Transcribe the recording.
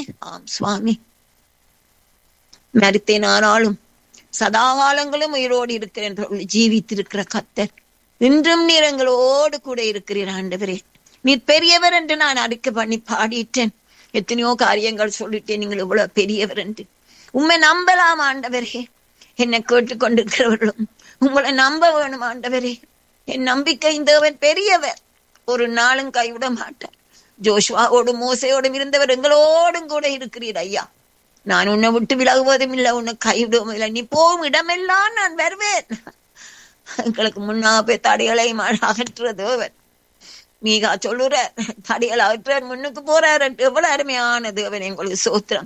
ஆம் சுவாமி மரித்தேன் ஆனாலும் சதாகாலங்களும் உயிரோடு இருக்கிறேன் என்று ஜீவித்திருக்கிற கத்தர் இன்றும் நீர் எங்களோடு கூட இருக்கிறீர் ஆண்டவரே நீர் பெரியவர் என்று நான் அறிக்கை பண்ணி பாடிட்டேன் எத்தனையோ காரியங்கள் சொல்லிட்டேன் நீங்கள் இவ்வளவு பெரியவர் என்று உண்மை நம்பலாம் ஆண்டவரே என்னை கேட்டுக்கொண்டிருக்கிறவர்களும் உங்களை நம்ப வேணும் ஆண்டவரே என் நம்பிக்கை தேவன் பெரியவர் ஒரு நாளும் கைவிட மாட்டார் ஜோஷ்வாவோடும் மோசையோடும் இருந்தவர் எங்களோடும் கூட இருக்கிறீர் ஐயா நான் உன்னை விட்டு விலகுவதும் இல்லை உன்னை கைவிடுவதும் இல்லை நீ போகும் இடமெல்லாம் நான் வருவேன் எங்களுக்கு முன்னா போய் தடைகளை அகற்றுறது அவர் மீகா சொல்லுற தடைகளை அகற்றார் முன்னுக்கு போறார் எவ்வளவு அருமையான தேவன் எங்களுக்கு சோத்திரம்